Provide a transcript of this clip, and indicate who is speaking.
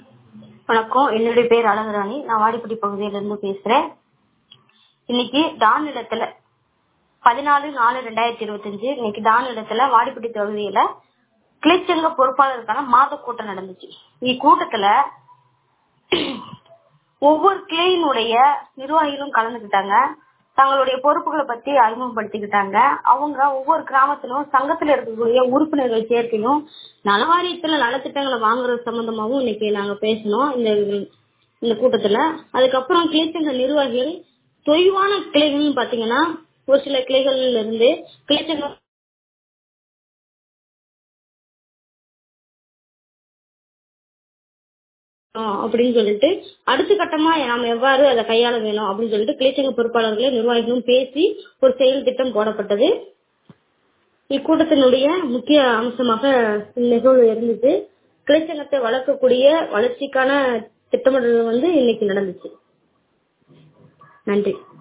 Speaker 1: வணக்கம் என்னுடைய பேர் அழகுராணி நான் வாடிப்பட்டி பகுதியில இருந்து பேசுறேன் இன்னைக்கு டான் இடத்துல பதினாலு நாலு ரெண்டாயிரத்தி இருபத்தஞ்சு இன்னைக்கு டான் இடத்துல வாடிப்பட்டி தொகுதியில கிளைச்சங்க பொறுப்பாளருக்கான மாத கூட்டம் நடந்துச்சு இக்கூட்டத்துல ஒவ்வொரு கிளையினுடைய நிர்வாகிகளும் கலந்துக்கிட்டாங்க தங்களுடைய பொறுப்புகளை பத்தி அறிமுகப்படுத்திக்கிட்டாங்க அவங்க ஒவ்வொரு கிராமத்திலும் சங்கத்துல இருக்கக்கூடிய உறுப்பினர்கள் சேர்க்கையும் நலவாரியத்துல நலத்திட்டங்களை வாங்குறது சம்பந்தமாவும் இன்னைக்கு நாங்க பேசணும் இந்த இந்த கூட்டத்துல அதுக்கப்புறம் கிளைச்சங்க நிர்வாகிகள் தொய்வான கிளைகள்னு பாத்தீங்கன்னா ஒரு சில கிளைகள்ல இருந்து கிளைச்சங்க அப்படின்னு சொல்லிட்டு அடுத்த கட்டமா நாம எவ்வாறு அதை கையாள வேணும் அப்படின்னு சொல்லிட்டு கிளைச்சங்க பொறுப்பாளர்களே நிர்வாகிகளும் பேசி ஒரு செயல் திட்டம் போடப்பட்டது இக்கூட்டத்தினுடைய முக்கிய அம்சமாக நிகழ்வு இருந்துச்சு கிளைச்சங்கத்தை வளர்க்கக்கூடிய வளர்ச்சிக்கான திட்டமிடல் வந்து இன்னைக்கு நடந்துச்சு நன்றி